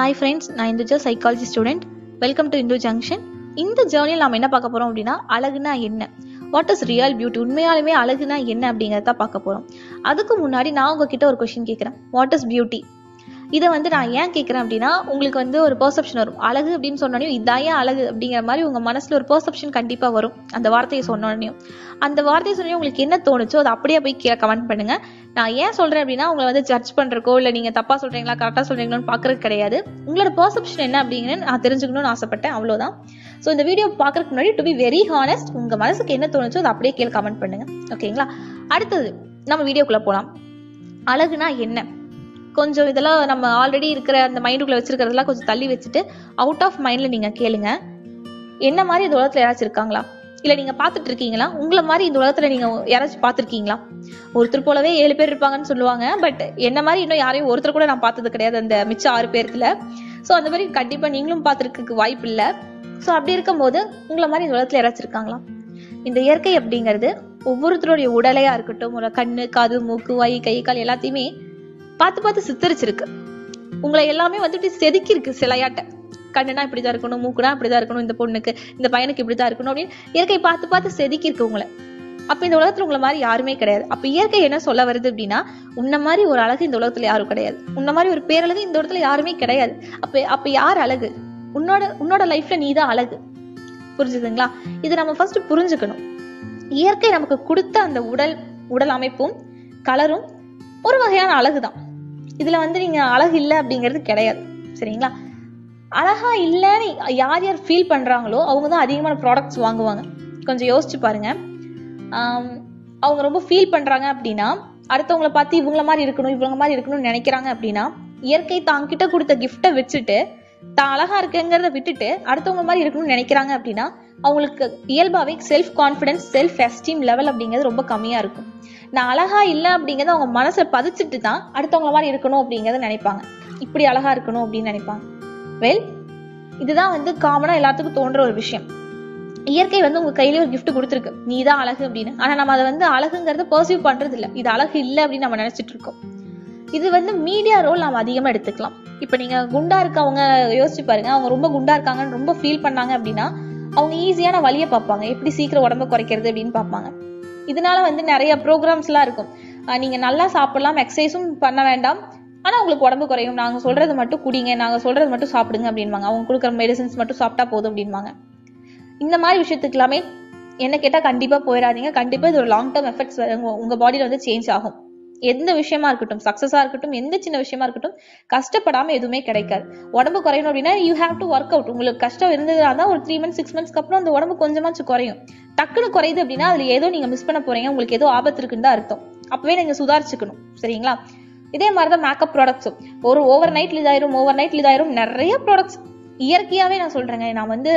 hi friends நான் Indhuja psychology student welcome to Indhu Junction இந்த ஜேர்னியில் நம்ம என்ன பார்க்க போகிறோம் அப்படின்னா அழகுனா என்ன வாட் இஸ் ரியல் பியூட்டி உண்மையாலுமே அழகுனா என்ன அப்படிங்கிறத பார்க்க போகிறோம் அதுக்கு முன்னாடி நான் உங்ககிட்ட ஒரு கொஷின் கேட்குறேன் வாட் இஸ் பியூட்டி இதை வந்து நான் ஏன் கேட்குறேன் அப்படின்னா உங்களுக்கு வந்து ஒரு பெர்செப்ஷன் வரும் அழகு அப்படின்னு சொன்னோடனே இதான் ஏன் அழகு அப்படிங்கிற மாதிரி உங்கள் மனசில் ஒரு பெர்செப்ஷன் கண்டிப்பாக வரும் அந்த வார்த்தையை சொன்னோடனையும் அந்த வார்த்தையை சொன்னோடனே உங்களுக்கு என்ன தோணுச்சோ அதை அப்படியே போய் கீழே கமெண்ட் பண்ணுங்க நான் ஏன் சொல்கிறேன் அப்படின்னா உங்களை வந்து ஜட்ஜ் பண்ணுறக்கோ இல்லை நீங்கள் தப்பாக சொல்கிறீங்களா கரெக்டாக சொல்கிறீங்களான்னு பார்க்குறது கிடையாது உங்களோட பெர்செப்ஷன் என்ன அப்படிங்கிறது நான் தெரிஞ்சுக்கணும்னு ஆசைப்பட்டேன் அவ்வளோதான் ஸோ இந்த வீடியோ பார்க்கறதுக்கு முன்னாடி டு பி வெரி ஹானஸ்ட் உங்கள் மனசுக்கு என்ன தோணுச்சோ அதை அப்படியே கீழே கமெண்ட் பண்ணுங்க ஓகேங்களா அடுத்தது நம்ம வீடியோக்குள்ளே போகலாம் அழகுனா என்ன கொஞ்சம் இதெல்லாம் நம்ம ஆல்ரெடி இருக்கிற அந்த மைண்டுக்குள்ள வச்சிருக்கிறதெல்லாம் கொஞ்சம் தள்ளி வச்சுட்டு அவுட் ஆஃப் மைண்ட்ல நீங்க கேளுங்க என்ன மாதிரி இந்த உலகத்துல யாராச்சும் இருக்காங்களா இல்ல நீங்க பாத்துட்டு இருக்கீங்களா உங்களை மாதிரி இந்த உலகத்துல நீங்க யாராச்சும் பாத்திருக்கீங்களா ஒருத்தர் போலவே ஏழு பேர் இருப்பாங்கன்னு சொல்லுவாங்க பட் என்ன மாதிரி இன்னும் யாரையும் ஒருத்தர் கூட நான் பார்த்தது கிடையாது அந்த மிச்ச ஆறு பேருக்குல சோ அந்த மாதிரி கண்டிப்பா நீங்களும் பார்த்துருக்க வாய்ப்பு இல்ல சோ அப்படி இருக்கும்போது உங்களை மாதிரி இந்த உலகத்துல யாராச்சும் இருக்காங்களா இந்த இயற்கை அப்படிங்கிறது ஒவ்வொருத்தருடைய உடலையா இருக்கட்டும் ஒரு கண்ணு காது மூக்கு வாய் கை கால் எல்லாத்தையுமே பார்த்து பார்த்து சித்தரிச்சிருக்கு உங்களை எல்லாமே வந்துட்டு செதுக்கி இருக்கு சிலையாட்ட கண்ணுனா இப்படிதான் இருக்கணும் மூக்குனா இப்படிதான் இருக்கணும் இந்த பொண்ணுக்கு இந்த பையனுக்கு இப்படிதான் இருக்கணும் அப்படின்னு இயற்கை பார்த்து பார்த்து செதுக்கி இருக்கு உங்களை அப்ப இந்த உலகத்துல உங்களை மாதிரி யாருமே கிடையாது அப்ப இயற்கை என்ன சொல்ல வருது அப்படின்னா உன்ன மாதிரி ஒரு அழகு இந்த உலகத்துல யாரும் கிடையாது உன்ன மாதிரி ஒரு பேரழகு இந்த இடத்துல யாருமே கிடையாது அப்ப அப்ப யார் அழகு உன்னோட உன்னோட லைஃப்ல நீ தான் அழகு புரிஞ்சுதுங்களா இது நம்ம ஃபர்ஸ்ட் புரிஞ்சுக்கணும் இயற்கை நமக்கு கொடுத்த அந்த உடல் உடல் அமைப்பும் கலரும் ஒரு வகையான அழகு தான் இதுல வந்து நீங்க அழகு இல்லை அப்படிங்கிறது கிடையாது சரிங்களா அழகா இல்லைன்னு யார் யார் ஃபீல் பண்றாங்களோ அவங்க தான் அதிகமான ப்ராடக்ட்ஸ் வாங்குவாங்க கொஞ்சம் யோசிச்சு பாருங்க ஆம், அவங்க ரொம்ப ஃபீல் பண்றாங்க அப்படின்னா அடுத்தவங்கள பார்த்து இவங்கள மாதிரி இருக்கணும் இவங்க மாதிரி இருக்கணும்னு நினைக்கிறாங்க அப்படின்னா இயற்கை தாங்கிட்ட கொடுத்த கிஃப்டை வச்சுட்டு தான் அழகா இருக்குங்கிறத விட்டுட்டு அடுத்தவங்க மாதிரி இருக்கணும்னு நினைக்கிறாங்க அப்படின்னா அவங்களுக்கு இயல்பாவே self confidence self esteem level அப்படிங்கிறது ரொம்ப கம்மியா இருக்கும் நான் அழகா இல்லை அப்படிங்கறத அவங்க மனசை பதிச்சுட்டு தான் அடுத்தவங்கள மாதிரி இருக்கணும் அப்படிங்கறத நினைப்பாங்க இப்படி அழகா இருக்கணும் அப்படின்னு நினைப்பாங்க வெல் இதுதான் வந்து காமனா எல்லாத்துக்கும் தோன்ற ஒரு விஷயம் இயற்கை வந்து உங்க கையில ஒரு gift கொடுத்துருக்கு நீ தான் அழகு அப்படின்னு ஆனா நம்ம அதை வந்து அழகுங்கிறத பர்சீவ் பண்றது இல்ல இது அழகு இல்லை அப்படின்னு நம்ம நினைச்சிட்டு இருக்கோம் இது வந்து மீடியா ரோல் நம்ம அதிகமா எடுத்துக்கலாம் இப்ப நீங்க குண்டா இருக்கவங்க யோசிச்சு பாருங்க அவங்க ரொம்ப குண்டா இருக்காங்கன்னு ரொம்ப ஃபீல் பண்ணாங்க அப்படின்னா அவங்க ஈஸியான வழியை பார்ப்பாங்க எப்படி சீக்கிரம் உடம்ப குறைக்கிறது அப்படின்னு பார்ப்பாங்க இதனால வந்து நிறைய ப்ரோக்ராம்ஸ் எல்லாம் இருக்கும் அஹ் நீங்க நல்லா சாப்பிடலாம் எக்ஸசைஸும் பண்ண வேண்டாம் ஆனா உங்களுக்கு உடம்பு குறையும் நாங்க சொல்றது மட்டும் குடிங்க நாங்க சொல்றது மட்டும் சாப்பிடுங்க அப்படின்பாங்க அவங்க கொடுக்குற மெடிசன்ஸ் மட்டும் சாப்பிட்டா போதும் அப்படின்பாங்க இந்த மாதிரி விஷயத்துக்கு எல்லாமே என்ன கேட்டா கண்டிப்பா போயிடாதீங்க கண்டிப்பா இது ஒரு லாங் டேர்ம் எஃபெக்ட்ஸ் உங்க பாடியில வந்து சேஞ்ச் ஆகும் எந்த விஷயமா இருக்கட்டும் சக்சஸா இருக்கட்டும் எந்த சின்ன விஷயமா இருக்கட்டும் கஷ்டப்படாம எதுவுமே கிடைக்காது உடம்பு குறையணும் அப்படின்னா you have to work out உங்களுக்கு கஷ்டம் இருந்ததுனா தான் ஒரு த்ரீ மந்த்ஸ் சிக்ஸ் மந்த்ஸ்க்கு அப்புறம் அந்த உடம்பு கொஞ்சமாச்சும் குறையும் டக்குன்னு குறையுது அப்படின்னா அதுல ஏதோ நீங்க மிஸ் பண்ண போறீங்க உங்களுக்கு ஏதோ ஆபத்து இருக்குன்னு தான் அர்த்தம் அப்பவே நீங்க சுதாரிச்சுக்கணும் சரிங்களா இதே மாதிரிதான் மேக்கப் ப்ராடக்ட்ஸும் ஒரு ஓவர் நைட்ல இதாயிரும் ஓவர் நைட்ல இதாயிரும் நிறைய ப்ராடக்ட்ஸ் இயற்கையாவே நான் சொல்றேங்க நான் வந்து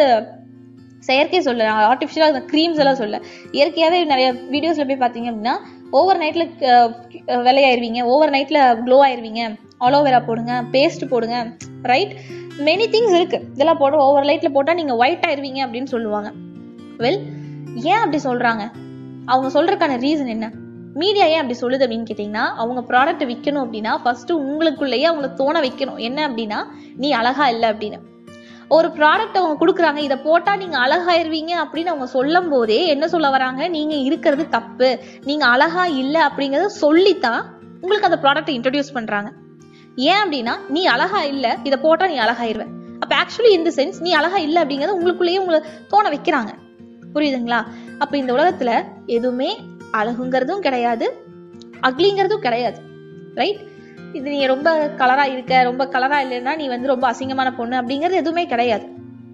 செயற்கை சொல்ல ஆர்டிஃபிஷியலாக க்ரீம்ஸ் எல்லாம் சொல்ல இயற்கையாவே நிறைய வீடியோஸ்ல போய் பார்த்தீங்க அப்படின்னா ஓவர் நைட்ல வெள்ளையாயிருவீங்க ஓவர் நைட்ல க்ளோ ஆயிருவீங்க அலோவேரா போடுங்க பேஸ்ட் போடுங்க ரைட் மெனி திங்ஸ் இருக்கு இதெல்லாம் போட ஓவர் லைட்ல போட்டா நீங்க ஒயிட் ஆயிருவீங்க அப்படின்னு சொல்லுவாங்க வெல் ஏன் அப்படி சொல்றாங்க அவங்க சொல்றதுக்கான ரீசன் என்ன மீடியா ஏன் அப்படி சொல்லுது அப்படின்னு கேட்டீங்கன்னா அவங்க ப்ராடக்ட் விற்கணும் அப்படின்னா ஃபர்ஸ்ட் உங்களுக்குள்ளேயே அவங்கள தோண வைக்கணும் என்ன அப்படின்னா நீ அழகா இல்லை அப்படின்னு ஒரு ப்ராடக்ட் அவங்க கொடுக்குறாங்க இதை போட்டா நீங்க அழகாயிருவீங்க அப்படின்னு அவங்க சொல்லும் போதே என்ன சொல்ல வராங்க நீங்க இருக்கிறது தப்பு நீங்க அழகா இல்லை அப்படிங்கறத சொல்லித்தான் உங்களுக்கு அந்த ப்ராடக்ட்டை இன்ட்ரடியூஸ் பண்றாங்க ஏன் அப்படின்னா நீ அழகா இல்ல இதை போட்டா நீ அழகாயிருவ அப்ப ஆக்சுவலி இந்த சென்ஸ் நீ அழகா இல்ல அப்படிங்கறத உங்களுக்குள்ளேயே உங்களை தோண வைக்கிறாங்க புரியுதுங்களா அப்ப இந்த உலகத்துல எதுவுமே அழகுங்கிறதும் கிடையாது அக்லிங்கிறதும் கிடையாது ரைட் இது நீ ரொம்ப கலரா இருக்க ரொம்ப கலரா இல்லைன்னா நீ வந்து ரொம்ப அசிங்கமான பொண்ணு அப்படிங்கிறது எதுவுமே கிடையாது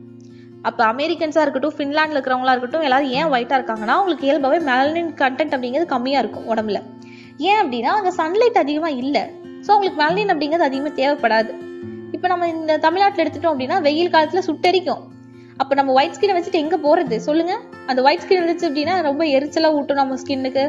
அப்ப அமெரிக்கன்ஸா இருக்கட்டும் ஃபின்லாண்ட்ல இருக்கிறவங்களா இருக்கட்டும் எல்லாரும் ஏன் ஒயிட்டா இருக்காங்கன்னா அவங்களுக்கு இயல்பாவே மெலனின் கண்டென்ட் அப்படிங்கிறது கம்மியா இருக்கும் உடம்புல ஏன் அப்படின்னா அங்க சன்லைட் அதிகமா இல்ல சோ அவங்களுக்கு மெலனின் அப்படிங்கிறது அதிகமா தேவைப்படாது இப்ப நம்ம இந்த தமிழ்நாட்டுல எடுத்துட்டோம் அப்படின்னா வெயில் காலத்துல சுட்டெரிக்கும் அப்ப நம்ம ஒயிட் ஸ்கின் வச்சுட்டு எங்க போறது சொல்லுங்க அந்த ஒயிட் ஸ்கின் இருந்துச்சு அப்படின்னா ரொம்ப எரிச்சலா ஊட்டும் நம்ம ஸ்கின்னுக்கு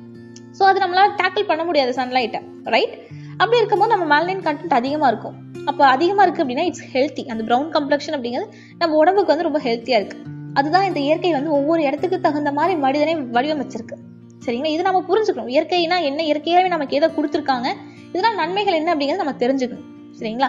சோ அது நம்மளால டேக்கிள் பண்ண முடியாது சன்லைட்டை ரைட் அப்படி இருக்கும்போது நம்ம மெலனின் கண்டென்ட் அதிகமா இருக்கும் அப்ப அதிகமா இருக்கு அப்படின்னா இட்ஸ் ஹெல்த்தி அந்த ப்ரௌன் கம்ப்ளெக்ஷன் அப்படிங்கிறது நம்ம உடம்புக்கு வந்து ரொம்ப ஹெல்த்தியா இருக்கு அதுதான் இந்த இயற்கை வந்து ஒவ்வொரு இடத்துக்கு தகுந்த மாதிரி மனிதனை வடிவமைச்சிருக்கு சரிங்களா இது நம்ம புரிஞ்சுக்கணும் இயற்கைனா என்ன இயற்கையாவே நமக்கு எதை கொடுத்துருக்காங்க இதனால நன்மைகள் என்ன அப்படிங்கறத நம்ம தெரிஞ்சுக்கணும் சரிங்களா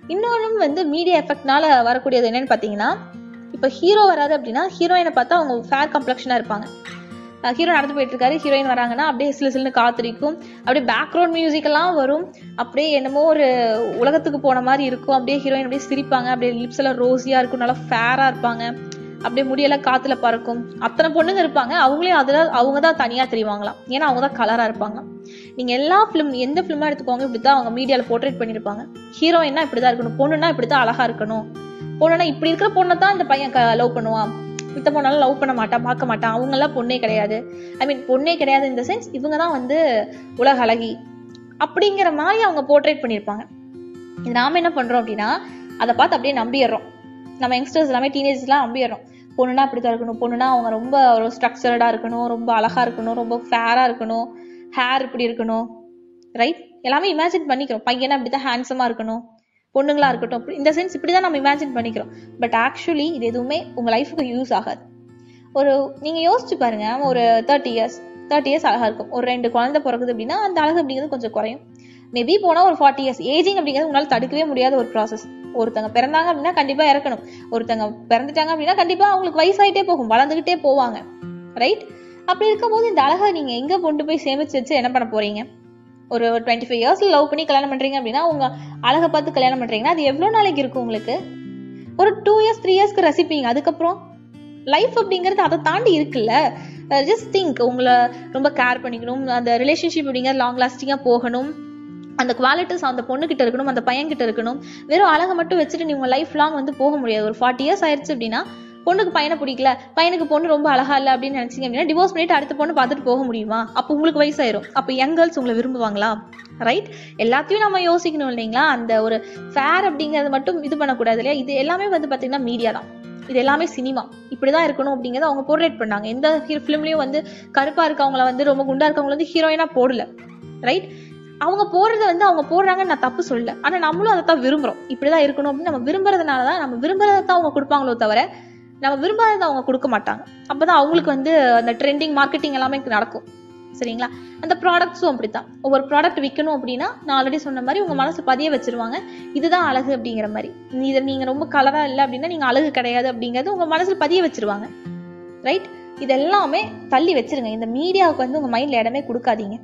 இன்னொன்று வந்து மீடியா எஃபெக்ட்னால வரக்கூடியது என்னன்னு பார்த்தீங்கன்னா இப்போ ஹீரோ வராது அப்படின்னா ஹீரோயினை பார்த்தா அவங்க ஃபேர் கம்ப்ளெக்ஷனாக இருப்பாங்க ஹீரோ நடந்து போயிட்டு இருக்காரு ஹீரோயின் வராங்கன்னா அப்படியே சிலு சிலுன்னு காத்திருக்கும் அப்படியே பேக்ரவுண்ட் மியூசிக் எல்லாம் வரும் அப்படியே என்னமோ ஒரு உலகத்துக்கு போன மாதிரி இருக்கும் அப்படியே ஹீரோயின் அப்படியே சிரிப்பாங்க அப்படியே லிப்ஸ் எல்லாம் ரோசியா இருக்கும் நல்லா ஃபேரா இருப்பாங்க அப்படியே முடியெல்லாம் காத்துல பறக்கும் அத்தனை பொண்ணுங்க இருப்பாங்க அவங்களையும் அதுல அவங்க தான் தனியா தெரிவாங்களாம் ஏன்னா அவங்க தான் கலரா இருப்பாங்க நீங்க எல்லா ஃபிலிம் எந்த ஃபிலிமா எடுத்துக்கோங்க இப்படிதான் அவங்க மீடியால போர்ட்ரேட் பண்ணிருப்பாங்க ஹீரோயின்னா இப்படிதான் இருக்கணும் பொண்ணுன்னா இப்படிதான் அழகா இருக்கணும் பொண்ணுனா இப்படி இருக்கிற பொண்ணை தான் இந்த பையன் லவ் பண்ணுவான் மித்த பொண்ணாலும் லவ் பண்ண மாட்டான் பார்க்க மாட்டான் அவங்க எல்லாம் பொண்ணே கிடையாது ஐ மீன் பொண்ணே கிடையாது இந்த சென்ஸ் இவங்க தான் வந்து உலக அழகி அப்படிங்கிற மாதிரி அவங்க போர்ட்ரேட் பண்ணியிருப்பாங்க இது நாம என்ன பண்றோம் அப்படின்னா அதை பார்த்து அப்படியே நம்பிடுறோம் நம்ம யங்ஸ்டர்ஸ் எல்லாமே டீனேஜ் எல்லாம் நம்பிடுறோம் பொண்ணுனா இப்படிதான் இருக்கணும் பொண்ணுனா அவங்க ரொம்ப ஒரு ஸ்ட்ரக்சர்டா இருக்கணும் ரொம்ப அழகா இருக்கணும் ரொம்ப ஃபேரா இருக்கணும் ஹேர் இப்படி இருக்கணும் ரைட் எல்லாமே இமேஜின் பண்ணிக்கிறோம் பையனா இப்படிதான் ஹேண்ட்ஸமா இருக்கணும் பொண்ணுங்களா இருக்கட்டும் அப்படி- இந்த சென்ஸ் இப்படிதான் நம்ம இமேஜின் பண்ணிக்கிறோம் பட் ஆக்சுவலி இது எதுவுமே உங்க லைஃபுக்கு யூஸ் ஆகாது ஒரு நீங்க யோசிச்சு பாருங்க ஒரு தேர்ட்டி இயர்ஸ் தேர்ட்டி இயர்ஸ் அழகா இருக்கும் ஒரு ரெண்டு குழந்தை பிறகுது அப்படின்னா அந்த அழகு அப்படிங்கிறது கொஞ்சம் குறையும் மேபி போனா ஒரு ஃபார்ட்டி இயர்ஸ் ஏஜிங் அப்படிங்கிறது உங்களால தடுக்கவே முடியாத ஒரு ப்ராசஸ் ஒருத்தங்க பிறந்தாங்க அப்படின்னா கண்டிப்பா இறக்கணும் ஒருத்தங்க பிறந்துட்டாங்க அப்படின்னா கண்டிப்பா அவங்களுக்கு வயசாயிட்டே போகும் வளர்ந்துகிட்டே போவாங்க ரைட் அப்படி இருக்கும்போது இந்த அழகை நீங்க எங்க கொண்டு போய் சேமிச்சு வச்சு என்ன பண்ண போறீங்க ஒரு டுவெண்ட்டி ஃபைவ் இயர்ஸ்ல லவ் பண்ணி கல்யாணம் பண்றீங்க அப்படின்னா உங்க அழகை பார்த்து கல்யாணம் பண்றீங்கன்னா அது எவ்வளவு நாளைக்கு இருக்கும் உங்களுக்கு ஒரு டூ இயர்ஸ் த்ரீ இயர்ஸ்க்கு ரசிப்பீங்க அதுக்கப்புறம் லைஃப் அப்படிங்கிறது அதை தாண்டி இருக்குல்ல ஜஸ்ட் திங்க் உங்களை ரொம்ப கேர் பண்ணிக்கணும் அந்த ரிலேஷன்ஷிப் அப்படிங்கிறது லாங் லாஸ்டிங்காக போகணும் அந்த குவாலிட்டிஸ் அந்த பொண்ணுகிட்ட இருக்கணும் அந்த பையன் கிட்ட இருக்கணும் வெறும் அழகை மட்டும் வச்சுட்டு நீ உங்க லைஃப் லாங் வந்து போக முடியாது ஒரு ஃபார்ட்டி இயர்ஸ் ஆயிடுச்சு அப்படின்னா பொண்ணுக்கு பையனை பிடிக்கல பையனுக்கு பொண்ணு ரொம்ப அழகா இல்லை அப்படின்னு நினைச்சீங்க அப்படின்னா டிவோர்ஸ் பண்ணிட்டு அடுத்த பொண்ணு பார்த்துட்டு போக முடியுமா அப்போ உங்களுக்கு வயசாயிரும் அப்போ யங் கேர்ள்ஸ் உங்களை விரும்புவாங்களா ரைட் எல்லாத்தையும் நம்ம யோசிக்கணும் இல்லைங்களா அந்த ஒரு ஃபேர் அப்படிங்கறது மட்டும் இது பண்ணக்கூடாது இல்லையா இது எல்லாமே வந்து பாத்தீங்கன்னா மீடியா தான் இது எல்லாமே சினிமா இப்படிதான் இருக்கணும் அப்படிங்கறத அவங்க போர்ட்ரேட் பண்ணாங்க எந்த ஃபிலிம்லயும் வந்து கருப்பா இருக்கவங்கள வந்து ரொம்ப குண்டா இருக்கவங்கள வந்து ஹீரோயினா போடல ரைட் அவங்க போடுறத வந்து அவங்க போடுறாங்கன்னு நான் தப்பு சொல்லல ஆனா நம்மளும் அதை தான் விரும்புறோம் இப்படிதான் இருக்கணும் அப்படின்னு நம்ம விரும்புறதுனால தான் நம்ம விரும்புறதை தான் அவங்க கொடுப்பாங்களோ தவிர நம்ம விரும்பாததை அவங்க கொடுக்க மாட்டாங்க அப்பதான் அவங்களுக்கு வந்து அந்த ட்ரெண்டிங் மார்க்கெட்டிங் எல்லாமே நடக்கும் சரிங்களா அந்த ப்ராடக்ட்ஸும் அப்படித்தான் ஒவ்வொரு ப்ராடக்ட் விற்கணும் அப்படின்னா நான் ஆல்ரெடி சொன்ன மாதிரி உங்க மனசு பதிய வச்சிருவாங்க இதுதான் அழகு அப்படிங்கிற மாதிரி இதை நீங்க ரொம்ப கலரா இல்லை அப்படின்னா நீங்க அழகு கிடையாது அப்படிங்கறது உங்க மனசுல பதிய வச்சிருவாங்க ரைட் இது எல்லாமே தள்ளி வச்சிருங்க இந்த மீடியாவுக்கு வந்து உங்க மைண்ட்ல இடமே கொடுக்காதீங்க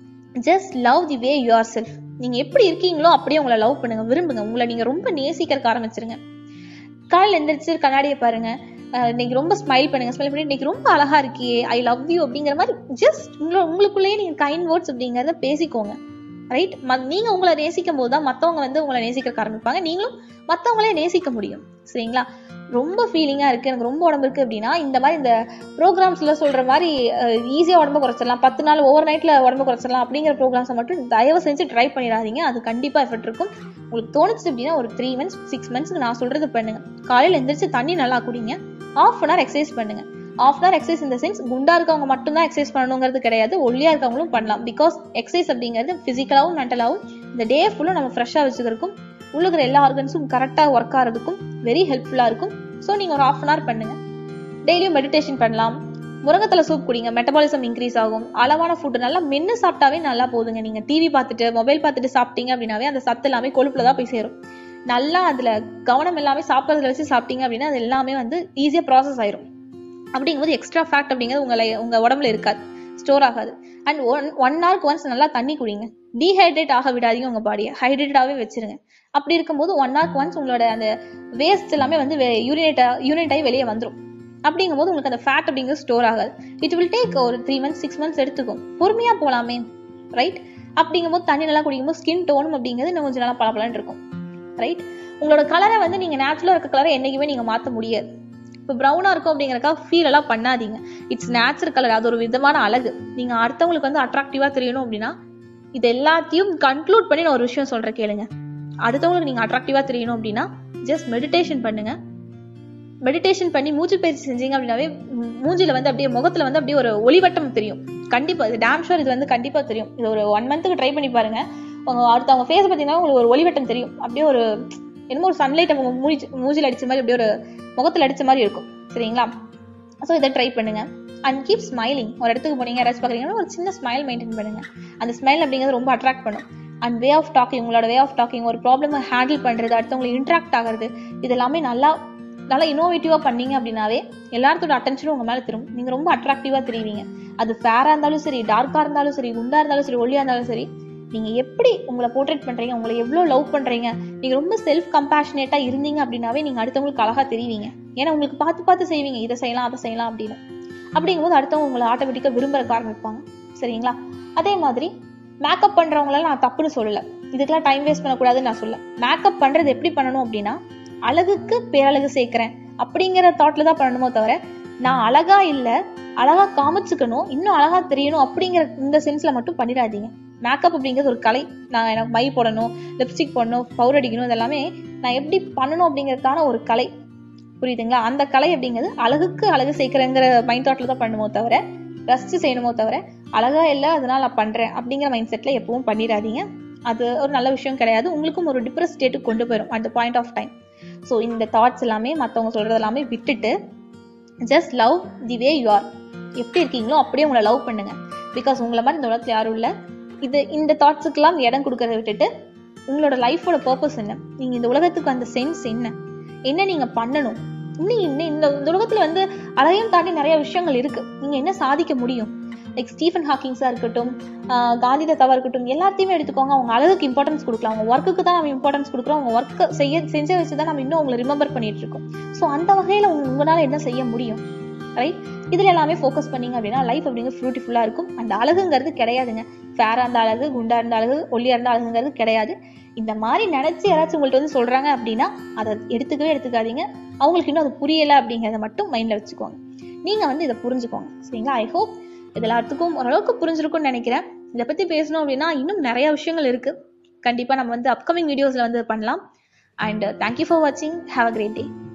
just love the way you are self நீங்க எப்படி இருக்கீங்களோ அப்படியே உங்களை லவ் பண்ணுங்க விரும்புங்க உங்களை நீங்க ரொம்ப நேசிக்கிறக்க ஆரம்பிச்சிருங்க காலையில் எந்திரிச்சு கண்ணாடியை பாருங்க அஹ் இன்னைக்கு ரொம்ப ஸ்மைல் பண்ணுங்க ஸ்மைல் பண்ணி இன்னைக்கு ரொம்ப அழகா இருக்கியே ஐ லவ் யூ அப்படிங்கிற மாதிரி ஜஸ்ட் உங்களை உங்களுக்குள்ளேயே நீங்க கைண்ட் வேர்ட்ஸ் அப்படிங்கறத பேசிக்கோங்க ரைட் நீங்க உங்களை நேசிக்கும் போது தான் மத்தவங்க வந்து உங்களை நேசிக்க ஆரம்பிப்பாங்க நீங்களும் மத்தவங்களே நேசிக்க முடியும் சரிங்களா ரொம்ப ஃபீலிங்கா இருக்கு எனக்கு ரொம்ப உடம்பு இருக்கு அப்படின்னா இந்த மாதிரி இந்த ப்ரோக்ராம்ஸ்ல சொல்ற மாதிரி ஈஸியா உடம்பு குறைச்சிடலாம் பத்து நாள் ஓவர் நைட்ல உடம்பு குறைச்சிடலாம் அப்படிங்கிற ப்ரோக்ராம்ஸை மட்டும் தயவு செஞ்சு ட்ரை பண்ணிடாதீங்க அது கண்டிப்பா எஃபெக்ட் இருக்கும் உங்களுக்கு தோணுச்சு அப்படின்னா ஒரு த்ரீ மந்த்ஸ் சிக்ஸ் மந்த்ஸ்க்கு நான் சொல்றது பண்ணுங்க காலையில எந்திரிச்சு தண்ணி நல்லா குடிங்க ஆஃப் அன் ஹவர் எக்ஸசைஸ் பண்ணுங்க ஆஃப் அன் எக்ஸசைஸ் இந்த சென்ஸ் குண்டா இருக்கவங்க மட்டும்தான் எக்ஸசைஸ் பண்ணணுங்கிறது கிடையாது ஒல்லியா இருக்கவங்களும் பண்ணலாம் பிகாஸ் எக்ஸசைஸ் அப்படிங்கிறது பிசிக்கலாவும் மென்டலாவும் இந்த டே ஃபுல்லும் நம்ம ஃப்ரெஷ்ஷாக வச்சுக்கிறதுக்கும் உள்ள இருக்கிற எல்லா ஆர்கன்ஸும் கரெக்டாக ஒர்க் ஆகிறதுக்கும் வெரி ஹெல்ப்ஃபுல்லாக இருக்கும் ஸோ நீங்கள் ஒரு ஆஃப் அன் ஹவர் பண்ணுங்க டெய்லியும் மெடிடேஷன் பண்ணலாம் முருங்கத்தலை சூப் குடிங்க மெட்டபாலிசம் இன்க்ரீஸ் ஆகும் அளவான ஃபுட் நல்லா மென்னு சாப்பிட்டாவே நல்லா போதுங்க நீங்க டிவி பார்த்துட்டு மொபைல் பார்த்துட்டு சாப்பிட்டீங்க அப்படின்னாவே அந்த சத்து எல்லாமே கொழுப்புல தான் போய் சேரும் நல்லா அதுல கவனம் எல்லாமே சாப்பிட்றதுல வச்சு சாப்பிட்டீங்க அப்படின்னா அது எல்லாமே வந்து ஈஸியா ப்ராசஸ் ஆயிரும் அப்படிங்கும்போது எக்ஸ்ட்ரா ஃபேக்ட் அப்படிங்கிறது உங்களை உங்க உடம்புல இருக்காது ஸ்டோர் ஆகாது அண்ட் ஒன் ஒன் ஹவருக்கு ஒன்ஸ் நல்லா தண்ணி குடிங்க டீஹைட்ரேட் ஆக விடாதீங்க உங்க பாடியை ஹைட்ரேட்டாவே வச்சிருங்க அப்படி இருக்கும்போது ஒன் ஹவருக்கு ஒன்ஸ் உங்களோட அந்த வேஸ்ட் எல்லாமே வந்து யூரினேட் யூரினேட் ஆகி வெளியே வந்துடும் அப்படிங்கும்போது உங்களுக்கு அந்த ஃபேட் அப்படிங்கிறது ஸ்டோர் ஆகாது இட் வில் டேக் ஒரு த்ரீ மந்த்ஸ் சிக்ஸ் மந்த்ஸ் எடுத்துக்கும் பொறுமையா போலாமே ரைட் அப்படிங்கும்போது தண்ணி நல்லா குடிக்கும்போது ஸ்கின் டோனும் அப்படிங்கிறது இன்னும் கொஞ்சம் நல்லா பளபளன்னு இருக்கும் ரைட் உங்களோட கலரை வந்து நீங்க நேச்சுரலா இருக்க கலரை என்னைக்குமே நீங்க மாத்த முடியாது இப்போ ப்ரௌனா இருக்கும் அப்படிங்கறக்கா ஃபீல் எல்லாம் பண்ணாதீங்க இட்ஸ் நேச்சுரல் கலர் அது ஒரு விதமான அழகு நீங்க அடுத்தவங்களுக்கு வந்து அட்ராக்டிவா தெரியணும் அப்படின்னா இது எல்லாத்தையும் கன்க்ளூட் பண்ணி நான் ஒரு விஷயம் சொல்றேன் கேளுங்க அடுத்தவங்களுக்கு நீங்க அட்ராக்டிவா தெரியணும் அப்படின்னா ஜஸ்ட் மெடிடேஷன் பண்ணுங்க மெடிடேஷன் பண்ணி மூச்சு பயிற்சி செஞ்சீங்க அப்படின்னாவே ம், மூஞ்சில வந்து அப்படியே முகத்துல வந்து அப்படியே ஒரு ஒளிவட்டம் தெரியும் கண்டிப்பா இது டேம் ஷோர் இது வந்து கண்டிப்பா தெரியும் இது ஒரு ஒன் மந்த்துக்கு ட்ரை பண்ணி பாருங்க உங்க அடுத்த அவங்க ஃபேஸ் பார்த்தீங்கன்னா உங்களுக்கு ஒரு ஒளிவட்டம் தெரியும் அப்படியே ஒரு என்னமோ ஒரு சன்லைட் அவங்க மூஞ்சி மூஞ்சில அடிச்ச மாதிரி அப்படியே ஒரு முகத்துல அடிச்ச மாதிரி இருக்கும் சரிங்களா ஸோ இதை ட்ரை பண்ணுங்க அண்ட் கீப் ஸ்மைலிங் ஒரு இடத்துக்கு போனீங்க யாராச்சும் பார்க்குறீங்கன்னா ஒரு சின்ன ஸ்மைல் மெயின்டைன் பண்ணுங்க அந்த ஸ்மைல் அப்படிங்கிறது ரொம்ப அட்ராக்ட் பண்ணும் அண்ட் வே ஆஃப் டாக்கிங் உங்களோட வே ஆஃப் டாக்கிங் ஒரு ப்ராப்ளமை ஹேண்டில் பண்ணுறது அடுத்தவங்களை இன்ட்ராக்ட் ஆகிறது இது எல்லாமே நல்லா நல்லா இன்னோவேட்டிவாக பண்ணீங்க அப்படின்னாவே எல்லாத்தோட அட்டென்ஷனும் உங்கள் மேலே திரும்பும் நீங்கள் ரொம்ப அட்ராக்டிவாக தெரிவிங்க அது ஃபேராக இருந்தாலும் சரி டார்க்காக இருந்தாலும் சரி குண்டாக இருந்தாலும் சரி ஒல்லியாக இருந்தாலும் சரி நீங்கள் எப்படி உங்களை போர்ட்ரேட் பண்ணுறீங்க உங்களை எவ்வளோ லவ் பண்ணுறீங்க நீங்கள் ரொம்ப செல்ஃப் கம்பேஷனேட்டாக இருந்தீங்க அப்படின்னாவே நீங்கள் அடுத்தவங்களுக்கு அழகாக தெரிவிங்க ஏன்னா உங்களுக்கு பார்த்து பார்த்து செய்வீங்க இதை செய்யலாம் அதை செய்யலாம் அப்படின்னு அப்படிங்கும்போது அடுத்தவங்க உங்களை ஆட்டோமேட்டிக்காக விரும்புறக்க ஆரம்பிப்பாங்க சரிங்களா அதே மாதிரி மேக்கப் பண்ணுறவங்களால நான் தப்புன்னு சொல்லலை இதுக்கெல்லாம் டைம் வேஸ்ட் பண்ணக்கூடாதுன்னு நான் சொல்ல மேக்கப் பண்ணுறது எப்படி பண்ணணும் அப்படின்னா அழகுக்கு பேரழகு சேர்க்கிறேன் அப்படிங்கிற தாட்ல தான் பண்ணணுமோ தவிர நான் அழகா இல்லை அழகா காமிச்சுக்கணும் இன்னும் அழகா தெரியணும் அப்படிங்கிற இந்த சென்ஸ்ல மட்டும் பண்ணிடாதீங்க மேக்கப் அப்படிங்கிறது ஒரு கலை நான் எனக்கு மை போடணும் லிப்ஸ்டிக் போடணும் பவுடர் அடிக்கணும் இதெல்லாமே நான் எப்படி பண்ணணும் அப்படிங்கிறதுக்கான ஒரு கலை புரியுதுங்களா அந்த கலை அப்படிங்கிறது அழகுக்கு அழகு சேர்க்கிறேங்கிற மைண்ட் தாட்ல தான் பண்ணுமோ தவிர ரசிச்சு செய்யணுமோ தவிர அழகா இல்லை அதனால நான் பண்றேன் அப்படிங்கிற மைண்ட் செட்ல எப்பவும் பண்ணிடாதீங்க அது ஒரு நல்ல விஷயம் கிடையாது உங்களுக்கும் ஒரு டிப்ரெஸ் ஸ்டேட்டுக்கு கொண்டு போயிடும் at point of time so இந்த தாட்ஸ் எல்லாமே மற்றவங்க சொல்றது எல்லாமே விட்டுட்டு just love the way you are எப்படி இருக்கீங்களோ அப்படியே உங்களை லவ் பண்ணுங்க பிகாஸ் உங்களை மாதிரி இந்த உலகத்தில் யாரும் இல்லை இது இந்த தாட்ஸுக்கெல்லாம் இடம் கொடுக்கறத விட்டுட்டு உங்களோட லைஃபோட பர்பஸ் என்ன நீங்க இந்த உலகத்துக்கு அந்த சென்ஸ் என்ன என்ன நீங்க பண்ணணும் இன்னும் இன்னும் இந்த இந்த உலகத்துல வந்து அதையும் தாண்டி நிறைய விஷயங்கள் இருக்கு நீங்க என்ன சாதிக்க முடியும் லைக் ஸ்டீஃபன் ஹாக்கிங்ஸா இருக்கட்டும் ஆஹ் காந்தி தாத்தாவா இருக்கட்டும் எல்லாத்தையுமே எடுத்துக்கோங்க அவங்க அழகுக்கு இம்பார்ட்டன்ஸ் கொடுக்கலாம் அவங்க ஒர்க்குக்கு தான் நம்ம இம்பார்ட்டன்ஸ் கொடுக்குறோம் அவங்க ஒர்க் செய்ய செஞ்ச வச்சு தான் நம்ம இன்னும் அவங்களை ரிமெம்பர் பண்ணிட்டு இருக்கோம் ஸோ அந்த வகையில உங்க- உங்களால என்ன செய்ய முடியும் ரைட் இதுல எல்லாமே ஃபோக்கஸ் பண்ணீங்க அப்படின்னா லைஃப் அப்படிங்கிறது ஃப்ரூட்டிஃபுல்லா இருக்கும் அந்த அழகுங்கிறது கிடையாதுங்க ஃபேரா இருந்த அழகு குண்டா இருந்த அழகு ஒல்லியா இருந்த அழகுங்கிறது கிடையாது இந்த மாதிரி நினைச்சு யாராச்சும் உங்கள்ட்ட வந்து சொல்றாங்க அப்படின்னா அதை எடுத்துக்கவே எடுத்துக்காதீங்க அவங்களுக்கு இன்னும் அது புரியல அப்படிங்கறத மட்டும் மைண்ட்ல வச்சுக்கோங்க நீங்க வந்து இதை புரிஞ்சுக்கோங்க சரிங்களா ஐ ஹோப் இது எல்லாத்துக்கும் ஓரளவுக்கு புரிஞ்சிருக்கும்னு நினைக்கிறேன் இதை பத்தி பேசணும் அப்படின்னா இன்னும் நிறைய விஷயங்கள் இருக்கு கண்டிப்பா நம்ம வந்து அப்கமிங் வீடியோஸ்ல வந்து பண்ணலாம் அண்ட் தேங்க்யூ ஃபார் வாட்சிங் ஹாவ் அ கிரேட் டே